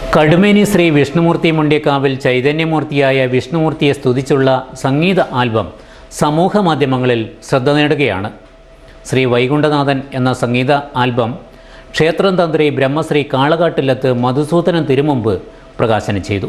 കടുമേനി ശ്രീ വിഷ്ണുമൂർത്തി മുണ്ടിയക്കാവിൽ ചൈതന്യമൂർത്തിയായ വിഷ്ണുമൂർത്തിയെ സ്തുതിച്ചുള്ള സംഗീത ആൽബം സമൂഹ മാധ്യമങ്ങളിൽ ശ്രദ്ധ നേടുകയാണ് ശ്രീ വൈകുണ്ഠനാഥൻ എന്ന സംഗീത ആൽബം ക്ഷേത്രം തന്ത്രി ബ്രഹ്മശ്രീ കാളകാട്ടിലത്ത് മധുസൂദനൻ തിരുമുമ്പ് പ്രകാശനം ചെയ്തു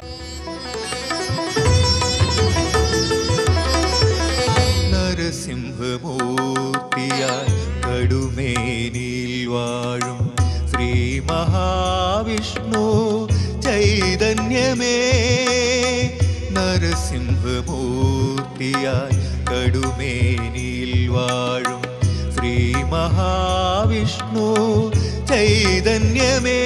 നരസിംഹമൂർത്തിയായി കടുമേനിൽ വാഴും ശ്രീ മഹാവിഷ്ണു ചൈതന്യമേ നരസിംഹമൂർത്തിയായി കടുമേനിൽ വാഴും ശ്രീ മഹാവിഷ്ണു ചൈതന്യമേ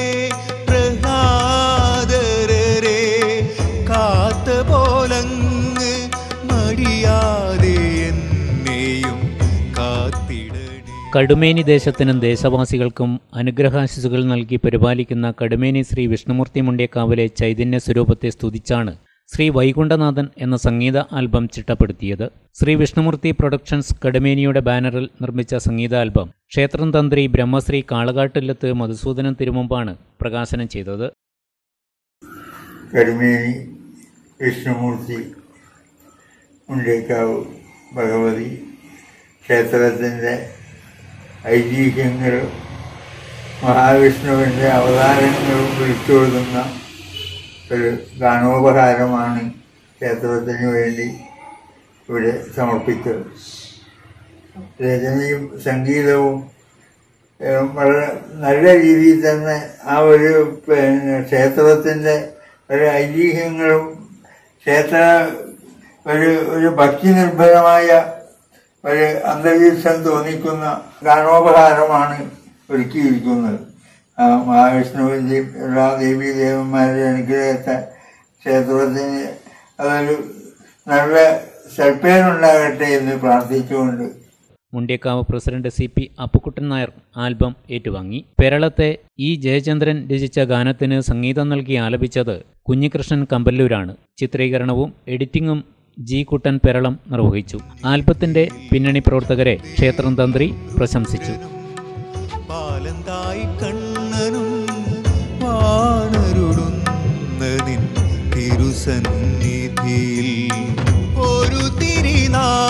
പ്രഹ്ലാദരരെ കാത്ത പോലങ്ങ് മടിയാതെ എന്നെയും കാത്തിടണേ കടുമേനി ദേശത്തിനും ദേശവാസികൾക്കും അനുഗ്രഹാശിസുകൾ നൽകി പരിപാലിക്കുന്ന കടുമേനി ശ്രീ വിഷ്ണുമൂർത്തി മുണ്ടിയക്കാവിലെ ചൈതന്യ സ്വരൂപത്തെ സ്തുതിച്ചാണ് ശ്രീ വൈകുണ്ഠനാഥൻ എന്ന സംഗീത ആൽബം ചിട്ടപ്പെടുത്തിയത് ശ്രീ വിഷ്ണുമൂർത്തി പ്രൊഡക്ഷൻസ് കടുമേനിയുടെ ബാനറിൽ നിർമ്മിച്ച സംഗീത ആൽബം ക്ഷേത്രം തന്ത്രി ബ്രഹ്മശ്രീ കാളകാട്ടില്ലത്ത് മധുസൂദനൻ തിരുമുമ്പാണ് പ്രകാശനം ചെയ്തത് കരുമേനി വിഷ്ണുമൂർത്തി മുണ്ടേക്കാവ് ഭഗവതി ക്ഷേത്രത്തിൻ്റെ ഐതിഹ്യങ്ങളും മഹാവിഷ്ണുവിൻ്റെ അവതാരങ്ങളും വിളിച്ചോതുന്ന ഒരു ഗാനോപഹാരമാണ് ക്ഷേത്രത്തിന് വേണ്ടി ഇവിടെ സമർപ്പിച്ചത് രചനയും സംഗീതവും ഏഹ്, വളരെ നല്ല രീതിയിൽ തന്നെ ആ ഒരു പിന്നെ ക്ഷേത്രത്തിൻ്റെ ഒരു ഐതിഹ്യങ്ങളും ക്ഷേത്ര ഒരു ഒരു ഭക്തി നിർഭരമായ ഒരു അന്തരീക്ഷം തോന്നിക്കുന്ന ഗാനോപഹാരമാണ് ഒരുക്കിയിരിക്കുന്നത് ആ മഹാവിഷ്ണുവിൻ്റെയും എല്ലാ ദേവീ ദേവന്മാരുടെയും അനുഗ്രഹത്തെ ക്ഷേത്രത്തിന് അതൊരു നല്ല സൽപ്പേരുണ്ടാകട്ടെ എന്ന് പ്രാർത്ഥിച്ചുകൊണ്ട് Mundiyakkavu president C P Appukuttan Nair album ഏറ്റുവാങ്ങി പേരളത്തെ ഇ ജയചന്ദ്രൻ രചിച്ച ഗാനത്തിന് സംഗീതം നൽകി ആലപിച്ചത് കുഞ്ഞികൃഷ്ണൻ കമ്പല്ലൂരാണ് ചിത്രീകരണവും എഡിറ്റിംഗും ജി കുട്ടൻ പെരളം നിർവഹിച്ചു ആൽബത്തിന്റെ പിന്നണി പ്രവർത്തകരെ ക്ഷേത്രം തന്ത്രി പ്രശംസിച്ചു പാലന്തായി കണ്ണനും വാണരുടുന്ന നിൻ തിരുസന്നിധിയിൽ ഒരു തിരിനാളമായി